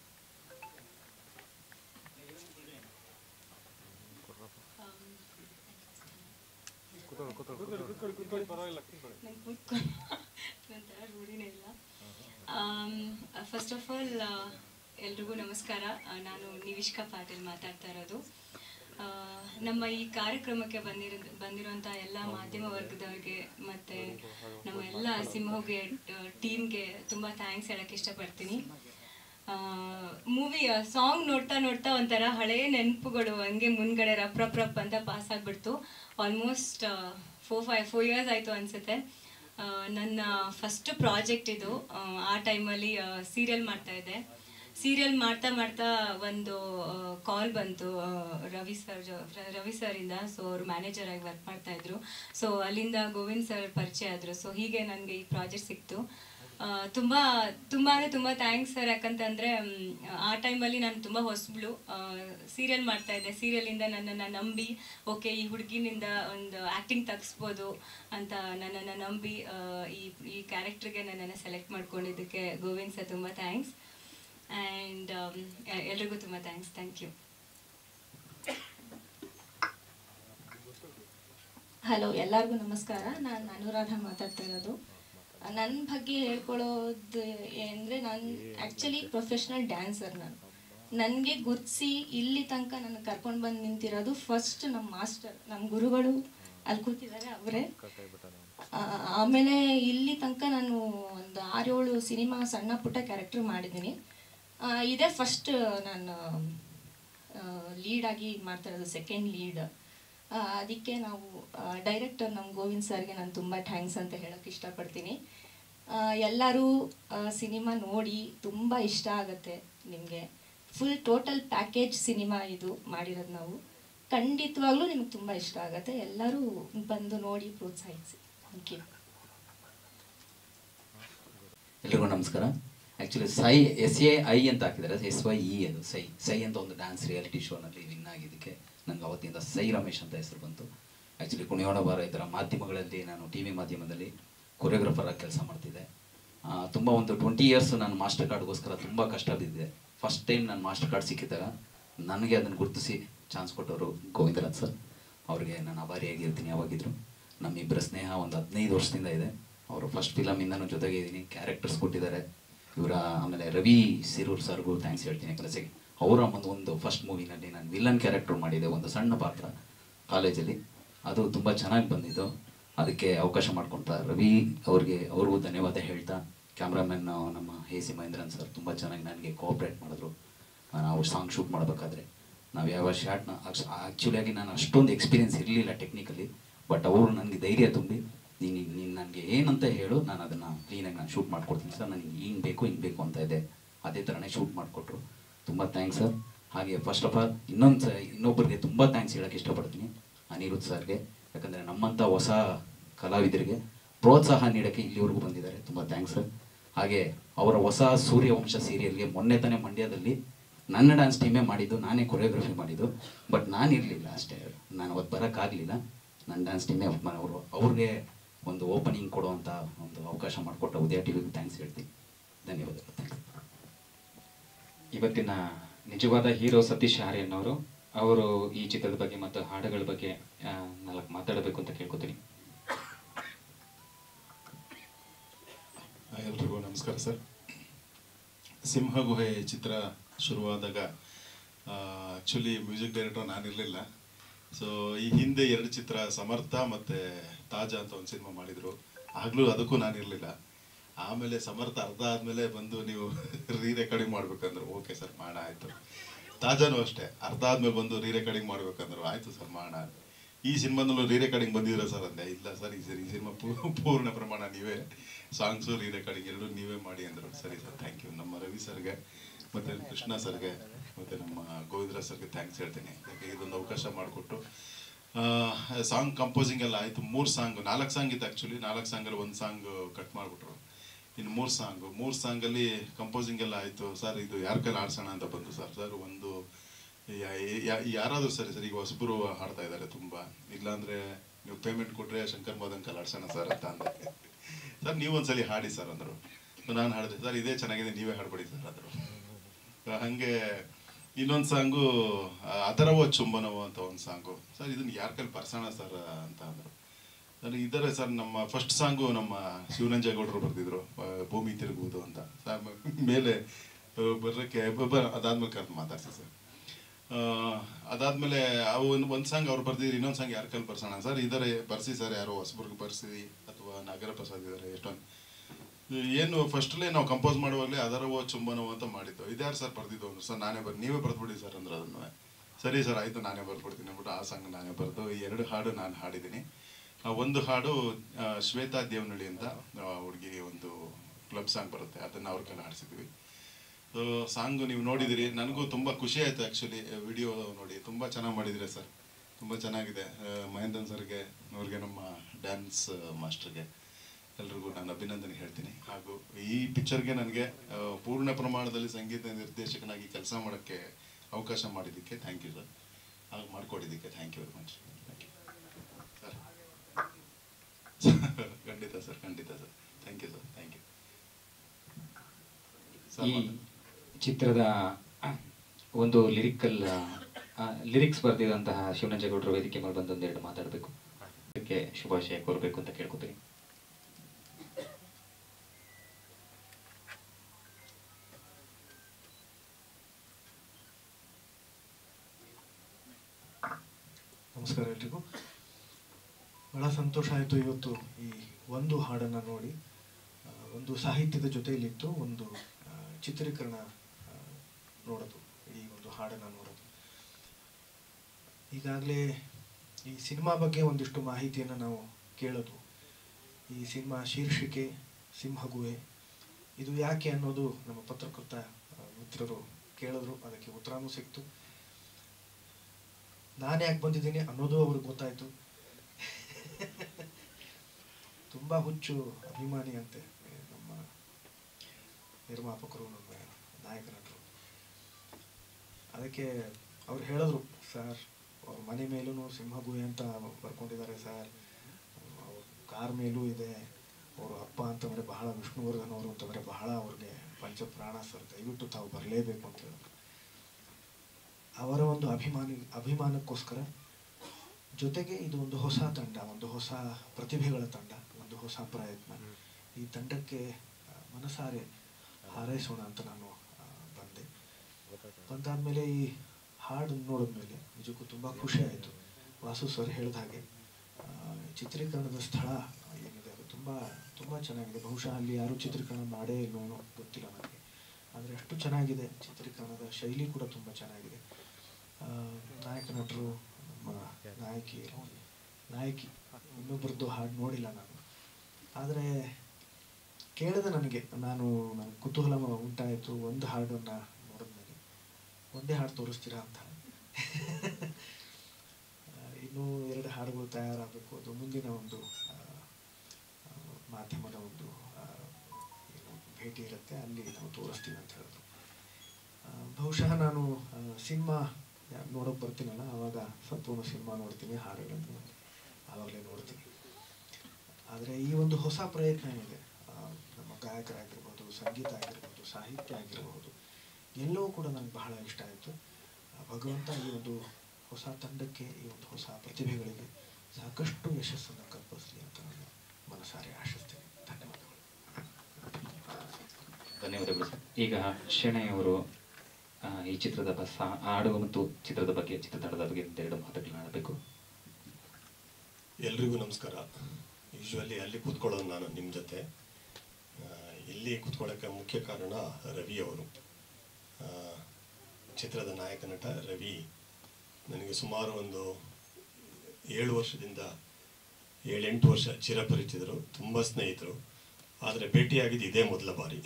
ನಂಗೆ ಕೂತ್ಕೊಂಡು ಒಂಥರ ರೂಢಿನೇ ಇಲ್ಲ ಫಸ್ಟ್ ಆಫ್ ಆಲ್ ಎಲ್ರಿಗೂ ನಮಸ್ಕಾರ ಆ, ನಾನು ನಿವಿಷ್ಕಾ ಪಾಟೀಲ್ ಮಾತಾಡ್ತಾ ಇರೋದು ಆ, ನಮ್ಮ ಈ ಕಾರ್ಯಕ್ರಮಕ್ಕೆ ಬಂದಿರೋ ಬಂದಿರುವಂಥ ಎಲ್ಲ ಮಾಧ್ಯಮ ವರ್ಗದವ್ರಿಗೆ ಮತ್ತು ನಮ್ಮ ಎಲ್ಲ ಸಿಂಹಗೆ ಟೀಮ್ಗೆ ತುಂಬ ಥ್ಯಾಂಕ್ಸ್ ಹೇಳಕ್ಕೆ ಇಷ್ಟಪಡ್ತೀನಿ ಮೂವಿ ಸಾಂಗ್ ನೋಡ್ತಾ ನೋಡ್ತಾ ಒಂಥರ ಹಳೆಯ ನೆನಪುಗಳು ಹಂಗೆ ಮುಂದ್ಗಡೆ ರಪ್ ರಪ್ ರಪ್ ಅಂತ ಪಾಸ್ ಆಗಿಬಿಡ್ತು almost four five four years ಆಯಿತು ಅನಿಸುತ್ತೆ ನನ್ನ ಫಸ್ಟ್ ಪ್ರಾಜೆಕ್ಟ್ ಇದು ಆ, ಆ ಟೈಮಲ್ಲಿ ಸೀರಿಯಲ್ ಮಾಡ್ತಾ ಇದ್ದೆ ಸೀರಿಯಲ್ ಮಾಡ್ತಾ ಮಾಡ್ತಾ ಒಂದು ಕಾಲ್ ಬಂತು ಆ, ರವಿ ಸರ್ ಜೊ- ರ- ರವಿ ಸರಿಂದ ಸೊ ಅವರು ಮ್ಯಾನೇಜರ್ ಆಗಿ ವರ್ಕ್ ಮಾಡ್ತಾ ಇದ್ರು ಸೊ ಅಲ್ಲಿಂದ ಗೋವಿಂದ್ ಸರ್ ಪರಿಚಯ ಆದರು ಸೊ ಹೀಗೆ ನನಗೆ ಈ ಪ್ರಾಜೆಕ್ಟ್ ಸಿಕ್ತು ಆ, ತುಂಬಾ ತುಂಬಾ ಅಂದ್ರೆ ತುಂಬಾ ಥ್ಯಾಂಕ್ಸ್ ಸರ್ ಯಾಕಂತಂದ್ರೆ ಮ್, ಆ ಟೈಮಲ್ಲಿ ನಾನು ತುಂಬಾ ಹೊಸಬ್ಳು ಸೀರಿಯಲ್ ಮಾಡ್ತಾ ಇದ್ದೆ ಸೀರಿಯಲಿಂದ ನನ್ನನ್ನು ನಂಬಿ ಓಕೆ ಈ ಹುಡುಗಿನಿಂದ ಒಂದು ಆ್ಯಕ್ಟಿಂಗ್ ತೆಗಿಸ್ಬೋದು ಅಂತ ನನ್ನನ್ನು ನಂಬಿ ಆ, ಈ ಈ ಕ್ಯಾರೆಕ್ಟರ್ಗೆ ನನ್ನನ್ನು ಸೆಲೆಕ್ಟ್ ಮಾಡ್ಕೊಂಡಿದ್ದಕ್ಕೆ ಗೋವಿಂದ್ ಸರ್ ತುಂಬ ಥ್ಯಾಂಕ್ಸ್ ಆ್ಯಂಡ್ ಎಲ್ರಿಗೂ ತುಂಬ ಥ್ಯಾಂಕ್ಸ್ ಥ್ಯಾಂಕ್ ಯು ಹಲೋ ಎಲ್ಲರಿಗೂ ನಮಸ್ಕಾರ ನಾನು ಅನುರಾಧ ಮಾತಾಡ್ತಾ ಇರೋದು ನನ್ನ ಬಗ್ಗೆ ಹೇಳ್ಕೊಳ್ಳೋದು ಅಂದರೆ ನಾನು ಆ್ಯಕ್ಚುಲಿ ಪ್ರೊಫೆಷ್ನಲ್ ಡ್ಯಾನ್ಸರ್ ನಾನು ನನಗೆ ಗುರ್ತಿಸಿ ಇಲ್ಲಿ ತನಕ ನನ್ನ ಕರ್ಕೊಂಡು ಬಂದು ನಿಂತಿರೋದು ಫಸ್ಟ್ ನಮ್ಮ ಮಾಸ್ಟರ್ ನಮ್ಮ ಗುರುಗಳು ಅಲ್ಲಿ ಕೂತಿದ್ದಾರೆ ಅವರೇ ಆಮೇಲೆ ಇಲ್ಲಿ ತನಕ ನಾನು ಒಂದು ಆರೇಳು ಸಿನಿಮಾ ಸಣ್ಣ ಪುಟ್ಟ ಕ್ಯಾರೆಕ್ಟರ್ ಮಾಡಿದ್ದೀನಿ ಆ, ಇದೇ ಫಸ್ಟ್ ನಾನು ಲೀಡಾಗಿ ಮಾಡ್ತಾ ಇರೋದು ಸೆಕೆಂಡ್ ಲೀಡ್ ಅದಕ್ಕೆ ನಾವು ಡೈರೆಕ್ಟರ್ ನಮ್ಮ ಗೋವಿಂದ್ ಸರ್ಗೆ ನಾನು ತುಂಬ ಥ್ಯಾಂಕ್ಸ್ ಅಂತ ಹೇಳೋಕ್ಕೆ ಇಷ್ಟಪಡ್ತೀನಿ ಆ, ಎಲ್ಲರೂ ಸಿನಿಮಾ ನೋಡಿ ತುಂಬ ಇಷ್ಟ ಆಗುತ್ತೆ ನಿಮಗೆ ಫುಲ್ ಟೋಟಲ್ ಪ್ಯಾಕೇಜ್ ಸಿನಿಮಾ ಇದು ಮಾಡಿರೋದು ನಾವು ಖಂಡಿತವಾಗ್ಲೂ ನಿಮ್ಗೆ ತುಂಬ ಇಷ್ಟ ಆಗುತ್ತೆ ಎಲ್ಲರೂ ಬಂದು ನೋಡಿ ಪ್ರೋತ್ಸಾಹಿಸಿ ಥ್ಯಾಂಕ್ ಯು ಎಲ್ರಿಗೂ ನಮಸ್ಕಾರ ಆ್ಯಕ್ಚುಲಿ ಸೈ ಎಸ್ ಎ ಐ ಅಂತ ಹಾಕಿದ್ದಾರೆ ಎಸ್ ವೈ ಇ ಅದು ಸೈ ಸೈ ಅಂತ ಒಂದು ಡ್ಯಾನ್ಸ್ ರಿಯಾಲಿಟಿ ಶೋನಲ್ಲಿ ವಿನ್ ಆಗಿದ್ದಕ್ಕೆ ನನಗೆ ಅವತ್ತಿಂದ ಸೈ ರಮೇಶ್ ಅಂತ ಹೆಸರು ಬಂತು ಆ್ಯಕ್ಚುಲಿ ಕುಣಿಯೋಣ ಬಾರ ಈ ಥರ ಮಾಧ್ಯಮಗಳಲ್ಲಿ ನಾನು ಟಿ ವಿ ಮಾಧ್ಯಮದಲ್ಲಿ ಕೊರಿಯೋಗ್ರಫರ್ ಆಗಿ ಕೆಲಸ ಮಾಡ್ತಿದ್ದೆ ತುಂಬ ಒಂದು ಟ್ವೆಂಟಿ ಇಯರ್ಸ್ ನಾನು ಮಾಸ್ಟರ್ ಕಾರ್ಡ್ಗೋಸ್ಕರ ತುಂಬ ಕಷ್ಟ ಬಿದ್ದಿದೆ ಫಸ್ಟ್ ಟೈಮ್ ನಾನು ಮಾಸ್ಟರ್ ಕಾರ್ಡ್ ಸಿಕ್ಕಿದಾಗ ನನಗೆ ಅದನ್ನು ಗುರುತಿಸಿ ಚಾನ್ಸ್ ಕೊಟ್ಟವರು ಗೋವಿಂದರಾಜ್ ಸರ್ ಅವ್ರಿಗೆ ನಾನು ಅಭಾರಿಯಾಗಿರ್ತೀನಿ ಯಾವಾಗಿದ್ರು ನಮ್ಮಿಬ್ಬರ ಸ್ನೇಹ ಒಂದು ಹದಿನೈದು ವರ್ಷದಿಂದ ಇದೆ ಅವರು ಫಸ್ಟ್ ಫಿಲಮಿಂದನೂ ಜೊತೆಗೆ ಇದ್ದೀನಿ ಕ್ಯಾರೆಕ್ಟರ್ಸ್ ಕೊಟ್ಟಿದ್ದಾರೆ ಇವರ ಆಮೇಲೆ ರವಿ ಸಿರೂರ್ ಸರ್ಗೂ ಥ್ಯಾಂಕ್ಸ್ ಹೇಳ್ತೀನಿ ಯಾಕಂದರೆ ಅವರ ಒಂದು ಒಂದು ಫಸ್ಟ್ ಮೂವಿನಲ್ಲಿ ನಾನು ವಿಲನ್ ಕ್ಯಾರೆಕ್ಟರ್ ಮಾಡಿದ್ದೆ ಒಂದು ಸಣ್ಣ ಪಾತ್ರ ಕಾಲೇಜಲ್ಲಿ ಅದು ತುಂಬ ಚೆನ್ನಾಗಿ ಬಂದಿದ್ದು ಅದಕ್ಕೆ ಅವಕಾಶ ಮಾಡ್ಕೊಳ್ತಾ ರವಿ ಅವ್ರಿಗೆ ಅವ್ರಿಗೂ ಧನ್ಯವಾದ ಹೇಳ್ತಾ ಕ್ಯಾಮ್ರಾಮನ್ ನಮ್ಮ ಎ ಸಿ ಮಹೇಂದ್ರನ್ ಸರ್ ತುಂಬ ಚೆನ್ನಾಗಿ ನನಗೆ ಕೋಆಪ್ರೇಟ್ ಮಾಡಿದ್ರು ಆ, ನಾವು ಸಾಂಗ್ ಶೂಟ್ ಮಾಡಬೇಕಾದ್ರೆ ನಾವು ಯಾವ ಶಾರ್ಟ್ನ ಆ್ಯಕ್ಚುಲಿಯಾಗಿ ನಾನು ಅಷ್ಟೊಂದು ಎಕ್ಸ್ಪೀರಿಯನ್ಸ್ ಇರಲಿಲ್ಲ ಟೆಕ್ನಿಕಲಿ ಬಟ್ ಅವರು ನನಗೆ ಧೈರ್ಯ ತುಂಬಿ ನೀನು ನೀನು ನನಗೆ ಏನಂತ ಹೇಳು ನಾನು ಅದನ್ನು ಕ್ಲೀನಾಗಿ ನಾನು ಶೂಟ್ ಮಾಡ್ಕೊಡ್ತೀನಿ ಸರ್ ನನಗೆ ಹಿಂಗೆ ಬೇಕು ಹಿಂಗೆ ಬೇಕು ಅಂತ ಇದೆ ಅದೇ ಥರನೇ ಶೂಟ್ ಮಾಡಿಕೊಟ್ರು ತುಂಬ ಥ್ಯಾಂಕ್ಸ್ ಸರ್ ಹಾಗೆ ಫಸ್ಟ್ ಆಫ್ ಆಲ್ ಇನ್ನೊಂದು ಸ ಇನ್ನೊಬ್ಬರಿಗೆ ತುಂಬ ಥ್ಯಾಂಕ್ಸ್ ಹೇಳೋಕ್ಕೆ ಇಷ್ಟಪಡ್ತೀನಿ ಅನಿರುದ್ಧ್ ಸರ್ಗೆ ಯಾಕಂದರೆ ನಮ್ಮಂಥ ಹೊಸ ಕಲಾವಿದರಿಗೆ ಪ್ರೋತ್ಸಾಹ ನೀಡೋಕ್ಕೆ ಇಲ್ಲಿವರೆಗೂ ಬಂದಿದ್ದಾರೆ ತುಂಬ ಥ್ಯಾಂಕ್ಸ್ ಸರ್ ಹಾಗೆ ಅವರ ಹೊಸ ಸೂರ್ಯವಂಶ ಸೀರಿಯಲ್ಗೆ ಮೊನ್ನೆ ತಾನೇ ಮಂಡ್ಯದಲ್ಲಿ ನನ್ನ ಡ್ಯಾನ್ಸ್ ಟೀಮೇ ಮಾಡಿದ್ದು ನಾನೇ ಕೊರಿಯೋಗ್ರಫಿ ಮಾಡಿದ್ದು ಬಟ್ ನಾನು ಇರಲಿಲ್ಲ ಅಷ್ಟೇ ನಾನು ಅವತ್ತು ಬರೋಕ್ಕಾಗಲಿಲ್ಲ ನನ್ನ ಡ್ಯಾನ್ಸ್ ಟೀಮೇ ಅವರು ಅವ್ರಿಗೆ ಒಂದು ಓಪನಿಂಗ್ ಕೊಡುವಂಥ ಒಂದು ಅವಕಾಶ ಮಾಡಿಕೊಟ್ಟ ಉದಯ ಟಿವಿಗೆ ಥ್ಯಾಂಕ್ಸ್ ಹೇಳ್ತೀನಿ ಧನ್ಯವಾದಗಳು ಥ್ಯಾಂಕ್ಸ್ ಇವತ್ತಿನ ನಿಜವಾದ ಹೀರೋ ಸತೀಶ್ ಆರ್ಯನ್ ಅವರು ಅವರು ಈ ಚಿತ್ರದ ಬಗ್ಗೆ ಮತ್ತು ಹಾಡುಗಳ ಬಗ್ಗೆ ಆ, ನಾಲ್ಕು ಮಾತಾಡಬೇಕು ಅಂತ ಕೇಳ್ಕೊತೀನಿ ಎಲ್ರಿಗೂ ನಮಸ್ಕಾರ ಸರ್ ಸಿಂಹ ಗುಹೆ ಚಿತ್ರ ಶುರುವಾದಾಗ ಆ್ಯಕ್ಚುಲಿ ಮ್ಯೂಸಿಕ್ ಡೈರೆಕ್ಟರ್ ನಾನಿರಲಿಲ್ಲ ಸೊ ಈ ಹಿಂದೆ ಎರಡು ಚಿತ್ರ ಸಮರ್ಥ ಮತ್ತು ತಾಜಾ ಅಂತ ಒಂದು ಸಿನಿಮಾ ಮಾಡಿದರು ಆಗಲೂ ಅದಕ್ಕೂ ನಾನಿರಲಿಲ್ಲ ಆಮೇಲೆ ಸಮರ್ಥ ಅರ್ಧ ಆದಮೇಲೆ ಬಂದು ನೀವು ರೀ ರೆಕಾರ್ಡಿಂಗ್ ಮಾಡ್ಬೇಕಂದ್ರು ಓಕೆ ಸರ್ ಮಾಡ ಆಯಿತು ತಾಜಾನು ಅಷ್ಟೇ ಅರ್ಧ ಆದ್ಮೇಲೆ ಬಂದು ರೀ ರೆಕಾರ್ಡಿಂಗ್ ಮಾಡ್ಬೇಕಂದ್ರು ಆಯಿತು ಸರ್ ಮಾಡೋಣ ಈ ಸಿನಿಮಾದಲ್ಲೂ ರೀ ರೆಕಾರ್ಡಿಂಗ್ ಬಂದಿದ್ದೀರಾ ಸರ್ ಅಂದೆ ಇಲ್ಲ ಸರ್ ಈ ಸರಿ ಈ ಸಿನಿಮಾ ಪೂರ್ಣ ಪ್ರಮಾಣ ನೀವೇ ಸಾಂಗ್ಸು ರೀ ರೆಕಾರ್ಡಿಂಗ್ ಎರಡು ನೀವೇ ಮಾಡಿ ಅಂದರು ಸರಿ ಸರ್ ಥ್ಯಾಂಕ್ ಯು ನಮ್ಮ ರವಿ ಸರ್ಗೆ ಮತ್ತು ಕೃಷ್ಣ ಸರ್ಗೆ ಮತ್ತು ನಮ್ಮ ಗೋವಿಂದ್ರ ಸರ್ಗೆ ಥ್ಯಾಂಕ್ಸ್ ಹೇಳ್ತೀನಿ ಯಾಕೆ ಇದೊಂದು ಅವಕಾಶ ಮಾಡಿಕೊಟ್ಟು ಸಾಂಗ್ ಕಂಪೋಸಿಂಗ್ ಎಲ್ಲ ಆಯಿತು ಮೂರು ಸಾಂಗ್ ನಾಲ್ಕು ಸಾಂಗ್ ಇತ್ತು ಆ್ಯಕ್ಚುಲಿ ನಾಲ್ಕು ಸಾಂಗಲ್ಲಿ ಒಂದು ಸಾಂಗ್ ಕಟ್ ಮಾಡಿಬಿಟ್ರು ಇನ್ನು ಮೂರು ಸಾಂಗು ಮೂರು ಸಾಂಗಲ್ಲಿ ಕಂಪೋಸಿಂಗ್ ಎಲ್ಲ ಆಯಿತು ಸರ್ ಇದು ಯಾರ ಕೈಲಿ ಆಡ್ಸೋಣ ಅಂತ ಬಂತು ಸರ್ ಸರ್ ಒಂದು ಯಾ- ಯಾ- ಯಾರಾದರೂ ಸರಿ ಸರ್ ಈಗ ಹೊಸಬರು ಹಾಡ್ತಾ ಇದ್ದಾರೆ ತುಂಬ ಇಲ್ಲಾಂದರೆ ನೀವು ಪೇಮೆಂಟ್ ಕೊಟ್ಟರೆ ಶಂಕರ್ ಮೋದನ್ ಕೈಲಿ ಆಡ್ಸೋಣ ಸರ್ ಅಂತ ಅಂದೆ ಸರ್ ನೀವು ಒಂದ್ಸಲಿ ಹಾಡಿ ಸರ್ ಅಂದರು ನಾನು ಹಾಡಿದೆ ಸರ್ ಇದೇ ಚೆನ್ನಾಗಿದೆ ನೀವೇ ಹಾಡ್ಬಿಡಿ ಸರ್ ಅಂದರು ಹಾಗೆ ಇನ್ನೊಂದು ಸಾಂಗು ಅದರವೋ ಚುಂಬನವೋ ಅಂತ ಒಂದು ಸಾಂಗು ಸರ್ ಇದನ್ನ ಯಾರ ಕೈಲಿ ಬರ್ಸೋಣ ಸರ್ ಅಂತ ಅಂದರು ನಾನು ಇದ್ದಾರೆ ಸರ್ ನಮ್ಮ ಫಸ್ಟ್ ಸಾಂಗು ನಮ್ಮ ಶಿವನಂಜೇಗೌಡರು ಬರೆದಿದ್ರು ಭೂಮಿ ತಿರುಗುವುದು ಅಂತ ಸರ್ ಮ- ಮೇಲೆ ಬರೋಕ್ಕೆ ಅದಾದ್ಮೇಲೆ ಕರೆದು ಮಾತಾಡ್ಸಿ ಸರ್ ಆ, ಅದಾದ್ಮೇಲೆ ಅವು ಒಂದು ಒಂದು ಸಾಂಗ್ ಅವ್ರು ಬರ್ದಿದ್ರು ಇನ್ನೊಂದು ಸಾಂಗ್ ಯಾರ ಕೈಲಿ ಬರ್ಸೋಣ ಸರ್ ಇದ್ದಾರೆ ಬರ್ಸಿ ಸರ್ ಯಾರೋ ಹೊಸಬರ್ಗೆ ಬರ್ಸಿ ಅಥವಾ ನಾಗರ ಪ್ರಸಾದ್ ಇದ್ದಾರೆ ಎಷ್ಟೊಂದು ಏನು ಫಸ್ಟ್ಲೇ ನಾವು ಕಂಪೋಸ್ ಮಾಡುವಾಗಲೇ ಅದರವೋ ಚುಂಬನವೋ ಅಂತ ಮಾಡಿದ್ದು ಇದ್ಯಾರು ಸರ್ ಬರ್ದಿದ್ದು ಅಂದ್ರು ಸರ್ ನಾನೇ ಬರ್ ನೀವೇ ಬರ್ದ್ಬಿಡಿ ಸರ್ ಅಂದ್ರೆ ಅದನ್ನು ಸರಿ ಸರ್ ಆಯಿತು ನಾನೇ ಬರ್ದ್ಬಿಡ್ತೀನಿ ಅಂದ್ಬಿಟ್ಟು ಆ ಸಾಂಗ್ ನಾನೇ ಬರೆದು ಈ ಎರಡು ಹಾಡು ನಾನು ಹಾಡಿದ್ದೀನಿ ಆ ಒಂದು ಹಾಡು ಆ, ಶ್ವೇತಾ ದೇವನಹಳ್ಳಿ ಅಂತ ಹುಡುಗಿ ಒಂದು ಕ್ಲಬ್ ಸಾಂಗ್ ಬರುತ್ತೆ ಅದನ್ನು ಅವ್ರ ಕೈಲಿ ಹಾಡಿಸಿದ್ವಿ ಸೊ ಸಾಂಗು ನೀವು ನೋಡಿದಿರಿ ನನಗೂ ತುಂಬ ಖುಷಿ ಆಯಿತು ಆ್ಯಕ್ಚುಲಿ ವಿಡಿಯೋ ನೋಡಿ ತುಂಬ ಚೆನ್ನಾಗಿ ಮಾಡಿದಿರಿ ಸರ್ ತುಂಬ ಚೆನ್ನಾಗಿದೆ ಆ, ಮಹೇಂದ್ರನ್ ಸರ್ಗೆ ಅವ್ರಿಗೆ ನಮ್ಮ ಡ್ಯಾನ್ಸ್ ಮಾಸ್ಟರ್ಗೆ ಎಲ್ರಿಗೂ ನಾನು ಅಭಿನಂದನೆ ಹೇಳ್ತೀನಿ ಹಾಗೂ ಈ ಪಿಕ್ಚರ್ಗೆ ನನಗೆ ಆ, ಪೂರ್ಣ ಪ್ರಮಾಣದಲ್ಲಿ ಸಂಗೀತ ನಿರ್ದೇಶಕನಾಗಿ ಕೆಲಸ ಮಾಡೋಕ್ಕೆ ಅವಕಾಶ ಮಾಡಿದ್ದಕ್ಕೆ ಥ್ಯಾಂಕ್ ಯು ಸರ್ ಹಾಗೆ ಮಾಡಿಕೊಟ್ಟಿದ್ದಕ್ಕೆ thank you very much thank you sir ಖಂಡಿತ ಸರ್ ಖಂಡಿತ sir thank you sir thank you ಈ ಚಿತ್ರದ ಒಂದು ಲಿರಿಕಲ್ ಲಿರಿಕ್ಸ್ ಬರೆದಿದಂತಹ ಶಿವನಂಜೇಗೌಡರು ವೇದಿಕೆ ಮೇಲೆ ಬಂದು ಒಂದೆರಡು ಮಾತಾಡಬೇಕು ಅದಕ್ಕೆ ಶುಭಾಶಯ ಕೋರಬೇಕು ಅಂತ ಕೇಳ್ಕೊತೀನಿ ನಮಸ್ಕಾರ ಎಲ್ರಿಗೂ ಬಹಳ ಸಂತೋಷ ಆಯಿತು ಇವತ್ತು ಈ ಒಂದು ಹಾಡನ್ನು ನೋಡಿ ಆ, ಒಂದು ಸಾಹಿತ್ಯದ ಜೊತೆಯಲ್ಲಿತ್ತು ಒಂದು ಆ, ಚಿತ್ರೀಕರಣ ಆ, ನೋಡೋದು ಈ ಒಂದು ಹಾಡನ್ನು ನೋಡೋದು ಈಗಾಗಲೇ ಈ ಸಿನಿಮಾ ಬಗ್ಗೆ ಒಂದಿಷ್ಟು ಮಾಹಿತಿಯನ್ನು ನಾವು ಕೇಳೋದು ಈ ಸಿನಿಮಾ ಶೀರ್ಷಿಕೆ ಸಿಂಹಗುಹೆ ಇದು ಯಾಕೆ ಅನ್ನೋದು ನಮ್ಮ ಪತ್ರಕರ್ತ ಆ, ಮಿತ್ರರು ಕೇಳಿದ್ರು ಅದಕ್ಕೆ ಉತ್ತರನೂ ಸಿಕ್ತು ನಾನು ಯಾಕೆ ಬಂದಿದ್ದೀನಿ ಅನ್ನೋದು ಅವ್ರಿಗೆ ಗೊತ್ತಾಯ್ತು ತುಂಬಾ ಹುಚ್ಚು ಅಭಿಮಾನಿ ಅಂತೆ ಏ, ನಮ್ಮ ನಿರ್ಮಾಪಕರು ನಮ್ಮ ನಾಯಕ ನಟರು ಅದಕ್ಕೆ ಅವ್ರು ಹೇಳಿದ್ರು ಸರ್ ಅವ್ರ ಮನೆ ಮೇಲೂ ಸಿಂಹಗುಹೆ ಅಂತ ಬರ್ಕೊಂಡಿದ್ದಾರೆ ಸರ್ ಅವ್ರ ಕಾರ್ ಮೇಲೂ ಇದೆ ಅವ್ರ ಅಪ್ಪ ಅಂತಂದ್ರೆ ಬಹಳ ವಿಷ್ಣುವರ್ಧನ್ ಅವರು ಅಂತಂದ್ರೆ ಬಹಳ ಅವ್ರಿಗೆ ಪಂಚಪ್ರಾಣ ಸರ್ ದಯವಿಟ್ಟು ತಾವು ಬರಲೇಬೇಕು ಅಂತ ಹೇಳಿದ್ರು ಅವರ ಒಂದು ಅಭಿಮಾನಿ ಅಭಿಮಾನಕ್ಕೋಸ್ಕರ ಜೊತೆಗೆ ಇದು ಒಂದು ಹೊಸ ತಂಡ ಒಂದು ಹೊಸ ಪ್ರತಿಭೆಗಳ ತಂಡ ಒಂದು ಹೊಸ ಪ್ರಯತ್ನ ಈ ತಂಡಕ್ಕೆ ಆ, ಮನಸಾರೆ ಹಾರೈಸೋಣ ಅಂತ ನಾನು ಆ, ಬಂದೆ ಬಂದಾದ್ಮೇಲೆ ಈ ಹಾಡು ನೋಡಿದ್ಮೇಲೆ ನಿಜಕ್ಕೂ ತುಂಬ ಖುಷಿ ಆಯಿತು ವಾಸು ಸರ್ ಹೇಳಿದ ಹಾಗೆ ಆ, ಚಿತ್ರೀಕರಣದ ಸ್ಥಳ ಏನಿದೆ ಅದು ತುಂಬ ತುಂಬ ಚೆನ್ನಾಗಿದೆ ಬಹುಶಃ ಅಲ್ಲಿ ಯಾರೂ ಚಿತ್ರೀಕರಣ ಮಾಡೇ ಇಲ್ವೋ ಏನೋ ಗೊತ್ತಿಲ್ಲ ನನಗೆ ಆದರೆ ಅಷ್ಟು ಚೆನ್ನಾಗಿದೆ ಚಿತ್ರೀಕರಣದ ಶೈಲಿ ಕೂಡ ತುಂಬ ಚೆನ್ನಾಗಿದೆ ಆ, ನಾಯಕ ನಟರು ನಮ್ಮ ನಾಯಕಿ ನಾಯಕಿ ಇನ್ನೊಬ್ಬರದ್ದು ಹಾಡು ನೋಡಿಲ್ಲ ನಾನು ಆದರೆ ಕೇಳಿದೆ ನನಗೆ ನಾನು ನನಗೆ ಕುತೂಹಲ ಉಂಟಾಯಿತು ಒಂದು ಹಾಡನ್ನು ನೋಡಿದ್ಮೇಲೆ ಒಂದೇ ಹಾಡು ತೋರಿಸ್ತೀರಾ ಅಂತ ಆ, ಇನ್ನೂ ಎರಡು ಹಾಡುಗಳು ತಯಾರಾಗಬೇಕು ಅದು ಮುಂದಿನ ಒಂದು ಆ, ಆ, ಮಾಧ್ಯಮದ ಒಂದು ಆ, ಏನು ಭೇಟಿ ಇರುತ್ತೆ ಅಲ್ಲಿ ನಾವು ತೋರಿಸ್ತೀವಿ ಅಂತ ಹೇಳಿದ್ರು ಆ, ಬಹುಶಃ ನಾನು ಸಿನಿಮಾ ನೋಡೋಕೆ ಬರ್ತೀನಲ್ಲ ಆವಾಗ ಸಂಪೂರ್ಣ ಸಿನಿಮಾ ನೋಡ್ತೀನಿ ಹಾಡುಗಳನ್ನು ಆವಾಗಲೇ ನೋಡ್ತೀನಿ ಆದರೆ ಈ ಒಂದು ಹೊಸ ಪ್ರಯತ್ನ ಏನಿದೆ ಆ, ನಮ್ಮ ಗಾಯಕರಾಗಿರ್ಬೋದು ಸಂಗೀತ ಆಗಿರ್ಬೋದು ಸಾಹಿತ್ಯ ಆಗಿರಬಹುದು ಎಲ್ಲವೂ ಕೂಡ ನನಗೆ ಬಹಳ ಇಷ್ಟ ಆಯಿತು ಭಗವಂತ ಈ ಒಂದು ಹೊಸ ತಂಡಕ್ಕೆ ಈ ಒಂದು ಹೊಸ ಪ್ರತಿಭೆಗಳಿಗೆ ಸಾಕಷ್ಟು ಯಶಸ್ಸನ್ನು ಕಲ್ಪಿಸಲಿ ಅಂತ ನಾನು ಮನಸಾರೆ ಆಶಿಸ್ತೇನೆ ಧನ್ಯವಾದಗಳು ಧನ್ಯವಾದಗಳು ಸರ್ ಈಗ ಶೆಣೈ ಅವರು ಆ, ಈ ಚಿತ್ರದ ಬ- ಸಾ- ಹಾಡು ಮತ್ತು ಚಿತ್ರದ ಬಗ್ಗೆ ಚಿತ್ರತಂಡದ ಬಗ್ಗೆ ಒಂದೆರಡು ಮಾತುಗಳನ್ನ ಆಡಬೇಕು ಎಲ್ರಿಗೂ ನಮಸ್ಕಾರ ಯೂಶ್ವಲಿ ಅಲ್ಲಿ ಕೂತ್ಕೊಳ್ಳೋದು ನಾನು ನಿಮ್ಮ ಜೊತೆ ಆ, ಇಲ್ಲಿ ಕೂತ್ಕೊಳ್ಳೋಕ್ಕೆ ಮುಖ್ಯ ಕಾರಣ ರವಿ ಅವರು ಆ, ಚಿತ್ರದ ನಾಯಕ ನಟ ರವಿ ನನಗೆ ಸುಮಾರು ಒಂದು ಏಳು ವರ್ಷದಿಂದ ಏಳೆಂಟು ವರ್ಷ ಚಿರಪರಿಚಿತರು ತುಂಬ ಸ್ನೇಹಿತರು ಆದರೆ ಭೇಟಿಯಾಗಿದ್ದು ಇದೇ ಮೊದಲ ಬಾರಿ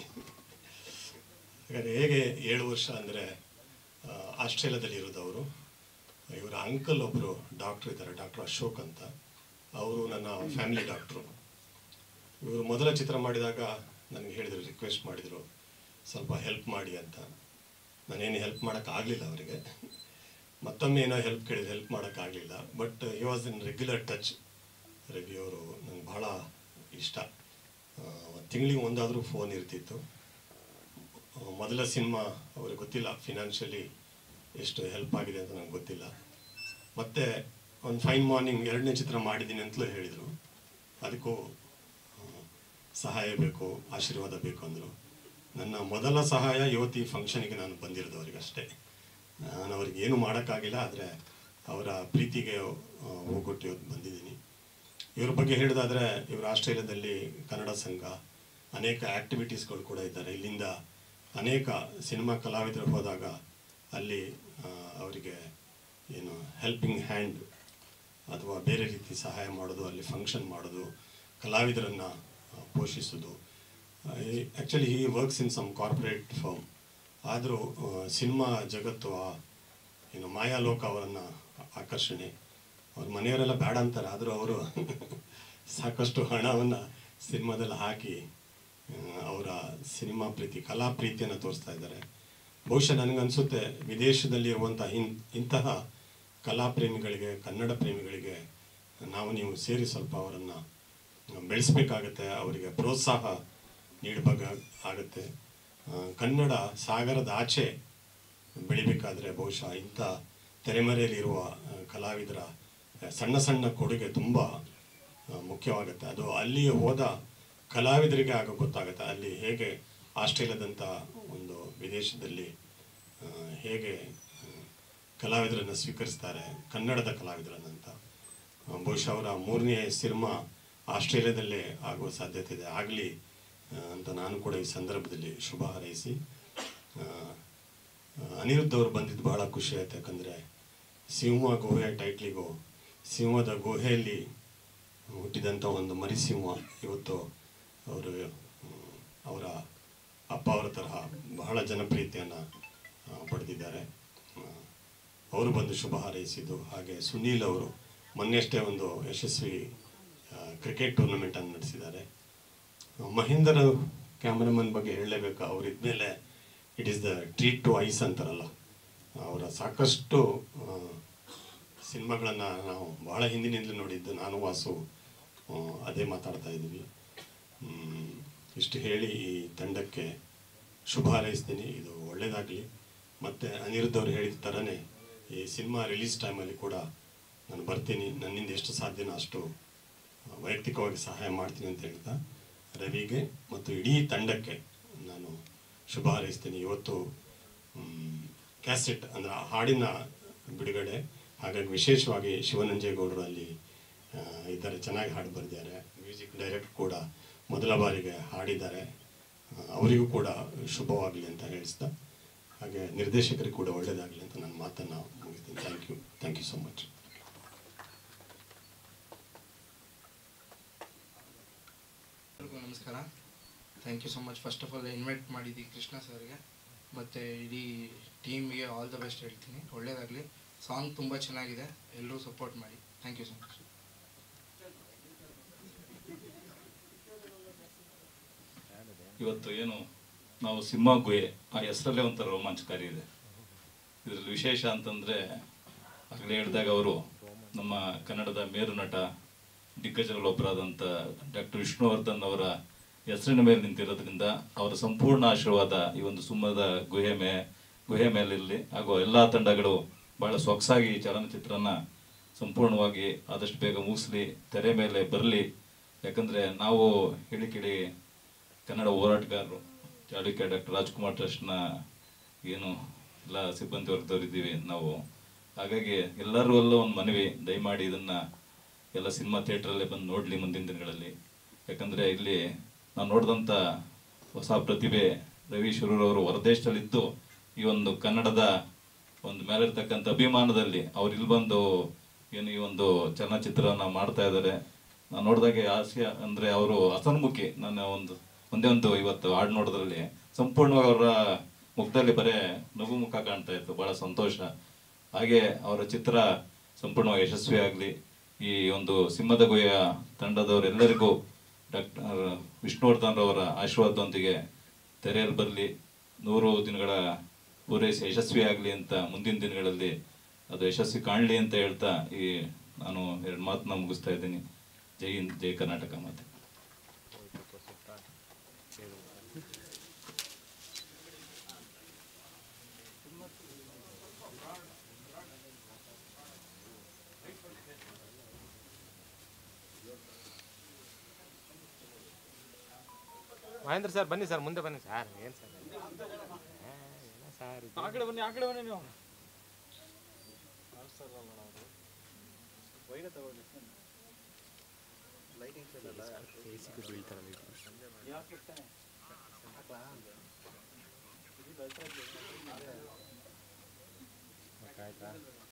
ಹಾಗಾದ್ರೆ ಹೇಗೆ ಏಳು ವರ್ಷ ಅಂದರೆ ಆಸ್ಟ್ರೇಲಿಯಾದಲ್ಲಿ ಇರೋದವರು ಇವರ ಅಂಕಲ್ ಒಬ್ಬರು ಡಾಕ್ಟ್ರ್ ಇದ್ದಾರೆ ಡಾಕ್ಟರ್ ಅಶೋಕ್ ಅಂತ ಅವರು ನನ್ನ ಫ್ಯಾಮಿಲಿ ಡಾಕ್ಟ್ರು ಇವರು ಮೊದಲ ಚಿತ್ರ ಮಾಡಿದಾಗ ನನಗೆ ಹೇಳಿದರು ರಿಕ್ವೆಸ್ಟ್ ಮಾಡಿದರು ಸ್ವಲ್ಪ ಹೆಲ್ಪ್ ಮಾಡಿ ಅಂತ ನಾನೇನು ಹೆಲ್ಪ್ ಮಾಡೋಕ್ಕಾಗಲಿಲ್ಲ ಅವರಿಗೆ ಮತ್ತೊಮ್ಮೆ ಏನೋ ಹೆಲ್ಪ್ ಕೇಳಿದ್ರೆ ಹೆಲ್ಪ್ ಮಾಡೋಕ್ಕಾಗಲಿಲ್ಲ but he was in regular touch Ravi ಅವರು ನನಗೆ ಭಾಳ ಇಷ್ಟ ತಿಂಗಳಿಗೆ ಒಂದಾದರೂ ಫೋನ್ ಇರ್ತಿತ್ತು ಆ, ಮೊದಲ ಸಿನಿಮಾ ಅವ್ರಿಗೆ ಗೊತ್ತಿಲ್ಲ ಫಿನಾನ್ಷಿಯಲಿ ಎಷ್ಟು ಹೆಲ್ಪ್ ಆಗಿದೆ ಅಂತ ನಂಗೆ ಗೊತ್ತಿಲ್ಲ ಮತ್ತೆ ಒಂದು ಫೈನ್ ಮಾರ್ನಿಂಗ್ ಎರಡನೇ ಚಿತ್ರ ಮಾಡಿದ್ದೀನಿ ಅಂತಲೂ ಹೇಳಿದರು ಅದಕ್ಕೂ ಆ, ಸಹಾಯ ಬೇಕು ಆಶೀರ್ವಾದ ಬೇಕು ಅಂದರು ನನ್ನ ಮೊದಲ ಸಹಾಯ ಇವತ್ತು ಈ ಫಂಕ್ಷನಿಗೆ ನಾನು ಬಂದಿರೋದು ಅವರಿಗೆ ಅಷ್ಟೇ ನಾನು ಅವ್ರಿಗೆ ಏನು ಮಾಡೋಕ್ಕಾಗಿಲ್ಲ ಆದರೆ ಅವರ ಪ್ರೀತಿಗೆ ಆ, ಹೋಗೊಟ್ಟು ಇವತ್ತು ಬಂದಿದ್ದೀನಿ ಇವ್ರ ಬಗ್ಗೆ ಹೇಳೋದಾದರೆ ಇವರು ಆಸ್ಟ್ರೇಲಿಯಾದಲ್ಲಿ ಕನ್ನಡ ಸಂಘ ಅನೇಕ ಆ್ಯಕ್ಟಿವಿಟೀಸ್ಗಳು ಕೂಡ ಇದ್ದಾರೆ ಇಲ್ಲಿಂದ ಅನೇಕ ಸಿನಿಮಾ ಕಲಾವಿದರು ಹೋದಾಗ ಅಲ್ಲಿ ಆ, ಅವರಿಗೆ ಏನು ಹೆಲ್ಪಿಂಗ್ ಹ್ಯಾಂಡ್ ಅಥವಾ ಬೇರೆ ರೀತಿ ಸಹಾಯ ಮಾಡೋದು ಅಲ್ಲಿ ಫಂಕ್ಷನ್ ಮಾಡೋದು ಕಲಾವಿದರನ್ನು ಪೋಷಿಸೋದು actually he works in some corporate firm ಆದರೂ ಸಿನಿಮಾ ಜಗತ್ತು ಆ ಏನು ಮಾಯಾಲೋಕ ಅವರನ್ನು ಆಕರ್ಷಣೆ ಅವ್ರ ಮನೆಯವರೆಲ್ಲ ಬೇಡ ಅಂತಾರೆ ಆದರೂ ಅವರು ಸಾಕಷ್ಟು ಹಣವನ್ನು ಸಿನಿಮಾದಲ್ಲಿ ಹಾಕಿ ಆ, ಅವರ ಸಿನಿಮಾ ಪ್ರೀತಿ ಕಲಾ ಪ್ರೀತಿಯನ್ನು ತೋರಿಸ್ತಾ ಇದ್ದಾರೆ ಬಹುಶಃ ನನಗನ್ಸುತ್ತೆ ವಿದೇಶದಲ್ಲಿ ಇರುವಂಥ ಇನ್ ಇಂತಹ ಕಲಾ ಪ್ರೇಮಿಗಳಿಗೆ ಕನ್ನಡ ಪ್ರೇಮಿಗಳಿಗೆ ನಾವು ನೀವು ಸೇರಿ ಸ್ವಲ್ಪ ಅವರನ್ನು ಬೆಳೆಸಬೇಕಾಗತ್ತೆ ಅವರಿಗೆ ಪ್ರೋತ್ಸಾಹ ನೀಡಬೇಕಾಗ ಆಗುತ್ತೆ ಆ, ಕನ್ನಡ ಸಾಗರದ ಆಚೆ ಬೆಳಿಬೇಕಾದ್ರೆ ಬಹುಶಃ ಇಂಥ ತೆರೆಮರೆಯಲ್ಲಿರುವ ಆ, ಕಲಾವಿದರ ಆ, ಸಣ್ಣ ಸಣ್ಣ ಕೊಡುಗೆ ತುಂಬ ಆ, ಮುಖ್ಯವಾಗುತ್ತೆ ಅದು ಅಲ್ಲಿ ಹೋದ ಕಲಾವಿದರಿಗೆ ಆಗ ಗೊತ್ತಾಗುತ್ತೆ ಅಲ್ಲಿ ಹೇಗೆ ಆಸ್ಟ್ರೇಲಿಯಾದಂಥ ಒಂದು ವಿದೇಶದಲ್ಲಿ ಆ, ಹೇಗೆ ಆ, ಕಲಾವಿದರನ್ನು ಸ್ವೀಕರಿಸ್ತಾರೆ ಕನ್ನಡದ ಕಲಾವಿದರನ್ನಂತ ಆ, ಬಹುಶಃ ಅವರ ಮೂರನೇ ಸಿನಿಮಾ ಆಸ್ಟ್ರೇಲಿಯಾದಲ್ಲೇ ಆಗುವ ಸಾಧ್ಯತೆ ಇದೆ ಆಗಲಿ ಅಂತ ನಾನು ಕೂಡ ಈ ಸಂದರ್ಭದಲ್ಲಿ ಶುಭ ಹಾರೈಸಿ ಆ, ಆ, ಅನಿರುದ್ಧ್ ಅವರು ಬಂದಿದ್ದು ಬಹಳ ಖುಷಿ ಆಯ್ತು ಯಾಕಂದರೆ ಸಿಂಹ ಗುಹೆ ಟೈಟ್ಲಿಗೂ ಸಿಂಹದ ಗುಹೆಯಲ್ಲಿ ಹುಟ್ಟಿದಂಥ ಒಂದು ಮರಿಸಿಂಹ ಇವತ್ತು ಅವರು ಮ್, ಅವರ ಅಪ್ಪ ಅವರ ತರಹ ಬಹಳ ಜನಪ್ರಿಯತೆಯನ್ನು ಪಡೆದಿದ್ದಾರೆ ಆ, ಅವರು ಬಂದು ಶುಭ ಹಾರೈಸಿದ್ದು ಹಾಗೆ ಸುನೀಲ್ ಅವರು ಮೊನ್ನೆಯಷ್ಟೇ ಒಂದು ಯಶಸ್ವಿ ಕ್ರಿಕೆಟ್ ಟೂರ್ನಮೆಂಟನ್ನು ನಡೆಸಿದ್ದಾರೆ ಮಹೇಂದ್ರ ಕ್ಯಾಮ್ರಾಮನ್ ಬಗ್ಗೆ ಹೇಳಲೇಬೇಕು ಅವ್ರು ಇದ್ಮೇಲೆ it is the treat to eyes ಅಂತಾರಲ್ಲ ಅವರ ಸಾಕಷ್ಟು ಸಿನಿಮಾಗಳನ್ನು ನಾವು ಭಾಳ ಹಿಂದಿನಿಂದಲೂ ನೋಡಿದ್ದು ನಾನು ವಾಸು ಆ, ಅದೇ ಮಾತಾಡ್ತಾ ಇದ್ದೀವಿ ಮ್, ಇಷ್ಟು ಹೇಳಿ ಈ ತಂಡಕ್ಕೆ ಶುಭ ಹಾರೈಸ್ತೀನಿ ಇದು ಒಳ್ಳೆಯದಾಗಲಿ ಮತ್ತು ಅನಿರುದ್ಧ ಅವರು ಹೇಳಿದ ಥರನೇ ಈ ಸಿನಿಮಾ ರಿಲೀಸ್ ಟೈಮಲ್ಲಿ ಕೂಡ ನಾನು ಬರ್ತೀನಿ ನನ್ನಿಂದ ಎಷ್ಟು ಸಾಧ್ಯನೋ ಅಷ್ಟು ಆ, ವೈಯಕ್ತಿಕವಾಗಿ ಸಹಾಯ ಮಾಡ್ತೀನಿ ಅಂತ ಹೇಳ್ತಾ ರವಿಗೆ ಮತ್ತು ಇಡೀ ತಂಡಕ್ಕೆ ನಾನು ಶುಭ ಹಾರೈಸ್ತೀನಿ ಇವತ್ತು ಕ್ಯಾಸೆಟ್ ಅಂದರೆ ಹಾಡಿನ ಬಿಡುಗಡೆ ಹಾಗಾಗಿ ವಿಶೇಷವಾಗಿ ಶಿವನಂಜೇಗೌಡರು ಅಲ್ಲಿ ಆ, ಇದ್ದಾರೆ ಚೆನ್ನಾಗಿ ಹಾಡು ಬರೆದಿದ್ದಾರೆ ಮ್ಯೂಸಿಕ್ ಡೈರೆಕ್ಟ್ ಕೂಡ ಮೊದಲ ಬಾರಿಗೆ ಹಾಡಿದ್ದಾರೆ ಆ, ಅವರಿಗೂ ಕೂಡ ಶುಭವಾಗಲಿ ಅಂತ ಹೇಳಿಸ್ತಾ ಹಾಗೆ ನಿರ್ದೇಶಕರಿಗೆ ಕೂಡ ಒಳ್ಳೆಯದಾಗಲಿ ಅಂತ ನನ್ನ ಮಾತನ್ನು ಮುಗಿಸ್ತೀನಿ thank you thank you so much ಎಲ್ರಿಗೂ ನಮಸ್ಕಾರ thank you so much first of all invite ಮಾಡಿದ್ದು ಕೃಷ್ಣ ಸರ್ಗೆ ಮತ್ತು ಇಡೀ ಟೀಮ್ಗೆ ಆಲ್ ದ ಬೆಸ್ಟ್ ಹೇಳ್ತೀನಿ ಒಳ್ಳೇದಾಗಲಿ ಸಾಂಗ್ ತುಂಬ ಚೆನ್ನಾಗಿದೆ ಎಲ್ಲರೂ ಸಪೋರ್ಟ್ ಮಾಡಿ ಥ್ಯಾಂಕ್ ಯು ಸೊ ಮಚ್ ಇವತ್ತು ಏನು ನಾವು ಸಿಂಹ ಗುಹೆ ಆ ಹೆಸರಲ್ಲೇ ಒಂಥರ ರೋಮಾಂಚಕಾರಿ ಇದೆ ಇದರಲ್ಲಿ ವಿಶೇಷ ಅಂತಂದ್ರೆ ಆಗಲೇ ಹೇಳಿದಾಗ ಅವರು ನಮ್ಮ ಕನ್ನಡದ ಮೇರು ನಟ ದಿಗ್ಗಜಗಳೊಬ್ಬರಾದಂಥ ಡಾಕ್ಟರ್ ವಿಷ್ಣುವರ್ಧನ್ ಅವರ ಹೆಸರಿನ ಮೇಲೆ ನಿಂತಿರೋದ್ರಿಂದ ಅವರ ಸಂಪೂರ್ಣ ಆಶೀರ್ವಾದ ಈ ಒಂದು ಸಿಂಹದ ಗುಹೆ ಮೇ ಗುಹೆ ಮೇಲಿರಲಿ ಹಾಗೂ ಎಲ್ಲ ತಂಡಗಳು ಬಹಳ ಸೊಗಸಾಗಿ ಈ ಚಲನಚಿತ್ರನ ಸಂಪೂರ್ಣವಾಗಿ ಆದಷ್ಟು ಬೇಗ ಮುಗಿಸ್ಲಿ ತೆರೆ ಮೇಲೆ ಬರಲಿ ಯಾಕಂದ್ರೆ ನಾವು ಹೇಳಿ ಕೇಳಿ ಕನ್ನಡ ಹೋರಾಟಗಾರರು ಚಾಲುಕ್ಯ ಡಾಕ್ಟರ್ ರಾಜ್ಕುಮಾರ್ ಟ್ರಸ್ಟ್ನ ಏನು ಎಲ್ಲ ಸಿಬ್ಬಂದಿ ವರ್ಗದವ್ರು ಇದ್ದೀವಿ ನಾವು ಹಾಗಾಗಿ ಎಲ್ಲರಲ್ಲೂ ಒಂದು ಮನವಿ ದಯಮಾಡಿ ಇದನ್ನ ಎಲ್ಲ ಸಿನಿಮಾ ಥಿಯೇಟ್ರಲ್ಲೇ ಬಂದು ನೋಡಲಿ ಮುಂದಿನ ದಿನಗಳಲ್ಲಿ ಯಾಕಂದ್ರೆ ಇಲ್ಲಿ ನಾವು ನೋಡಿದಂಥ ಹೊಸ ಪ್ರತಿಭೆ ರವಿ ಶಿರೂರ್ ಅವರು ಹೊರದೇಶದಲ್ಲಿದ್ದು ಈ ಒಂದು ಕನ್ನಡದ ಒಂದು ಮೇಲಿರ್ತಕ್ಕಂಥ ಅಭಿಮಾನದಲ್ಲಿ ಅವ್ರು ಇಲ್ಲಿ ಬಂದು ಏನು ಈ ಒಂದು ಚಲನಚಿತ್ರನ ಮಾಡ್ತಾ ಇದ್ದಾರೆ ನಾನು ನೋಡಿದಾಗೆ ಆಸೆ ಅಂದ್ರೆ ಅವರು ಹಸನ್ಮುಖಿ ನನ್ನ ಒಂದು ಒಂದೇ ಒಂದು ಇವತ್ತು ಹಾಡು ನೋಡೋದ್ರಲ್ಲಿ ಸಂಪೂರ್ಣವಾಗಿ ಅವರ ಮುಖದಲ್ಲಿ ಬರೇ ನಗು ಮುಖ ಕಾಣ್ತಾ ಇತ್ತು ಬಹಳ ಸಂತೋಷ ಹಾಗೆ ಅವರ ಚಿತ್ರ ಸಂಪೂರ್ಣವಾಗಿ ಯಶಸ್ವಿ ಆಗಲಿ ಈ ಒಂದು ಸಿಂಹದ ಗುಹೆಯ ತಂಡದವರೆಲ್ಲರಿಗೂ ಡಾಕ್ಟರ್ ವಿಷ್ಣುವರ್ಧನ್ ಅವರ ಆಶೀರ್ವಾದದೊಂದಿಗೆ ತೆರೆಯಲ್ಲಿ ಬರಲಿ ನೂರು ದಿನಗಳ ಪೂರೈಸಿ ಯಶಸ್ವಿ ಆಗಲಿ ಅಂತ ಮುಂದಿನ ದಿನಗಳಲ್ಲಿ ಅದು ಯಶಸ್ವಿ ಕಾಣಲಿ ಅಂತ ಹೇಳ್ತಾ ಈ ನಾನು ಎರಡು ಮಾತನ್ನ ಮುಗಿಸ್ತಾ ಇದ್ದೀನಿ ಜೈ ಹಿಂದ್ ಜೈ ಕರ್ನಾಟಕ ಮಾತೆ ಮಹೇಂದ್ರ ಸರ್ ಬನ್ನಿ ಸರ್ ಮುಂದೆ ಬನ್ನಿ ಸರ್ ಏನು ಸರ್ ಸರ್ ಆ ಕಡೆ ಬನ್ನಿ ಆ ಕಡೆ ಬನ್ನಿ ನೀವು ಬೇಸಿಗೆ ಬೀಳ್ತಾರಲ್ಲ ಇದು. ಆಯ್ತಾ